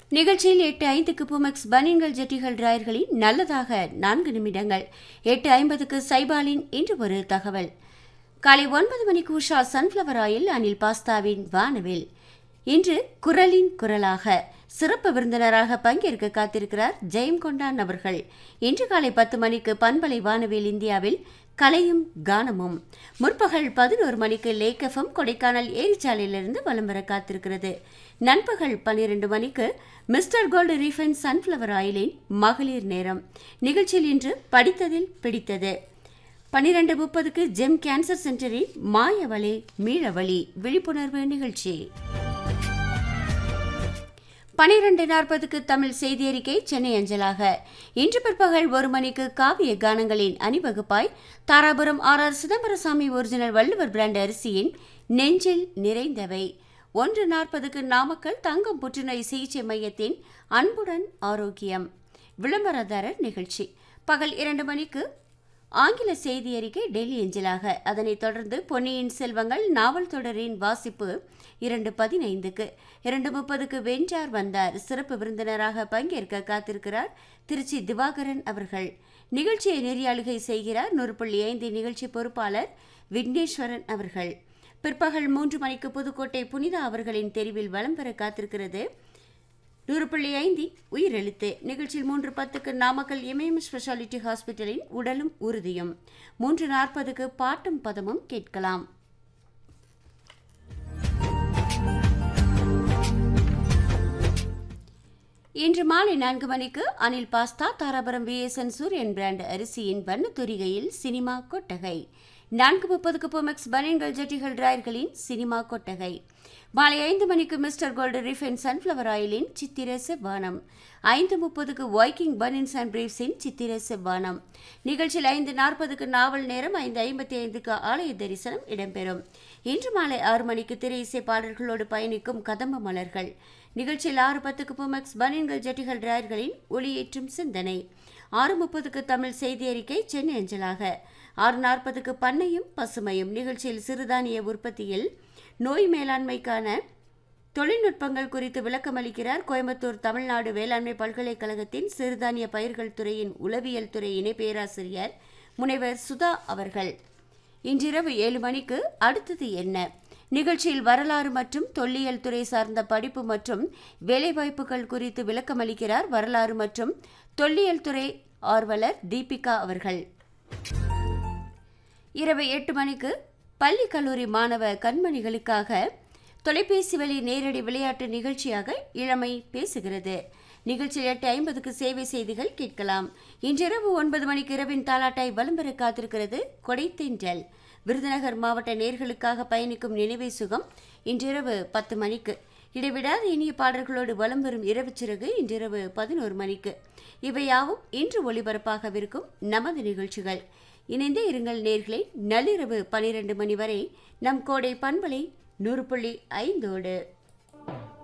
நிகழ்ச்சியில் எட்டு ஐந்துக்கு புமெக்ஸ் பனியன்கள் ஜெட்டிகள் டிராயர்களின் நல்லதாக நான்கு நிமிடங்கள் எட்டு ஐம்பதுக்கு சைபாலின் இன்று ஒரு தகவல் காலை ஒன்பது மணிக்கு உஷா சன்ஃப்ளவர் ஆயில் அனில் பாஸ்தாவின் வானவில் இன்று குரலின் குரலாக சிறப்பு விருந்தினராக பங்கேற்க காத்திருக்கிறார் ஜெயம் கொண்டான் அவர்கள் இன்று காலை பத்து மணிக்கு பண்பலை வானவில் இந்தியாவில் கலையும் கானமும் முற்பகல் பதினோரு மணிக்கு லேக் எஃப்எம் கொடைக்கானல் ஏரிச்சாலையிலிருந்து வலம் வர காத்திருக்கிறது நண்பகல் பன்னிரண்டு மணிக்கு மிஸ்டர் கோல்டு ரீஃபைன் சன்ஃப்ளவர் ஆயிலின் மகளிர் நேரம் நிகழ்ச்சியில் இன்று படித்ததில் பிடித்தது பன்னிரண்டு முப்பதுக்கு ஜெம் கேன்சர் சென்டரின் மாயவழி மீளவழி விழிப்புணர்வு நிகழ்ச்சி பனிரெண்டு நாற்பதுக்கு தமிழ் செய்தி அறிக்கை சென்னை அஞ்சலாக இன்று பிற்பகல் ஒரு மணிக்கு காவிய கானங்களின் அணிவகுப்பாய் Dharapuram R R Chidambarasamy original Valluvar brand அரிசியின் நெஞ்சில் நிறைந்தவை ஒன்று நாற்பதுக்கு நாமக்கல் தங்கம் புற்றுநோய் சிகிச்சை மையத்தின் அன்புடன் ஆரோக்கியம் விளம்பரதாரர் நிகழ்ச்சி பகல் இரண்டு மணிக்கு ஆங்கில செய்தி அறிக்கை டெல்லி எஞ்சலாக அதனைத் தொடர்ந்து பொன்னியின் செல்வங்கள் நாவல் தொடரின் வாசிப்பு இரண்டு பதினைந்துக்கு இரண்டு முப்பதுக்கு வென்றார் வந்தார் சிறப்பு விருந்தினராக பங்கேற்க காத்திருக்கிறார் திருச்சி திவாகரன் அவர்கள் நிகழ்ச்சியை நெறியாளுகை செய்கிறார் நூறு புள்ளி ஐந்து நிகழ்ச்சி பொறுப்பாளர் விக்னேஸ்வரன் அவர்கள் பிற்பகல் மூன்று மணிக்கு புதுக்கோட்டை புனிதா அவர்களின் தெரிவில் வலம் பெற காத்திருக்கிறது நூறு புள்ளி ஐந்தி உயிரெழுத்து நிகழ்ச்சியில் மூன்று பத்துக்கு நாமக்கல் எம்ஏஎம் ஸ்பெஷாலிட்டி ஹாஸ்பிட்டலின் உடலும் உறுதியும் மூன்று நாற்பதுக்கு பாட்டும் பதமும் கேட்கலாம் இன்று மாலை நான்கு மணிக்கு Anil pasta Dharapuram VSN Suriyan brand அரிசியின் வண்ணத்துரிகையில் சினிமா கொட்டகை நான்கு முப்பதுக்கு பொமெக்ஸ் பனியன்கள் ஜட்டிகள் டிராயர்களின் சினிமா கொட்டகை மாலை ஐந்து மணிக்கு மிஸ்டர் கோல்டு ரிஃபைன் சன்ஃப்ளவர் ஆயிலின் சித்திர செவ்வானம் ஐந்து முப்பதுக்கு வைக்கிங் பனின்ஸ் அண்ட் பிரீவ்ஸின் சித்திர செவ்வானம் நிகழ்ச்சியில் ஐந்து நாற்பதுக்கு நாவல் நேரம் ஐந்து ஐம்பத்தி ஐந்துக்கு ஆலய தரிசனம் இடம்பெறும் இன்று மாலை ஆறு மணிக்கு திரை இசை பாடல்களோடு பயணிக்கும் கதம்ப மலர்கள் நிகழ்ச்சியில் ஆறு பத்துக்கு புமெக்ஸ் பனியன்கள் ஜட்டிகள் டிராயர்களின் ஒளியேற்றும் சிந்தனை ஆறு முப்பதுக்கு தமிழ் செய்தி அறிக்கை சென்னை அஞ்சலாக ஆறு நாற்பதுக்கு பண்ணையும் பசுமையும் நிகழ்ச்சியில் சிறுதானிய உற்பத்தியில் நோய் மேலாண்மைக்கான தொழில்நுட்பங்கள் குறித்து விளக்கமளிக்கிறார் கோயம்புத்தூர் தமிழ்நாடு வேளாண்மை பல்கலைக்கழகத்தின் சிறுதானிய பயிர்கள் துறையின் உளவியல் துறை இணை பேராசிரியர் முனைவர் சுதா அவர்கள் இன்றிரவு ஏழு மணிக்கு அடுத்தது என்ன நிகழ்ச்சியில் வரலாறு மற்றும் தொல்லியல் துறை சார்ந்த படிப்பு மற்றும் வேலைவாய்ப்புகள் குறித்து விளக்கமளிக்கிறார் வரலாறு மற்றும் தொல்லியல் துறை ஆர்வலர் தீபிகா அவர்கள் இரவு எட்டு மணிக்கு பள்ளி கல்லூரி மாணவ கண்மணிகளுக்காக தொலைபேசி வழி நேரடி விளையாட்டு நிகழ்ச்சியாக இளமை பேசுகிறது நிகழ்ச்சியில் எட்டு ஐம்பதுக்கு சேவை செய்திகள் கேட்கலாம் இன்றிரவு ஒன்பது மணிக்கு இரவின் தாலாட்டாய் வலம் பெற காத்திருக்கிறது கொடைத்தென்றல் விருதுநகர் மாவட்ட நேர்களுக்காக பயணிக்கும் நினைவை சுகம் இன்றிரவு பத்து மணிக்கு இடைவிடாத இனிய பாடல்களோடு வலம் வரும் இரவு சிறகு இன்றிரவு பதினோரு மணிக்கு இவையாவும் இன்று ஒளிபரப்பாகவிருக்கும் நமது நிகழ்ச்சிகள் இணைந்தே இருங்கள் நேர்களை நள்ளிரவு பனிரெண்டு மணி வரை நம் கோடை பண்பலை நூறு புள்ளி ஐந்தோடு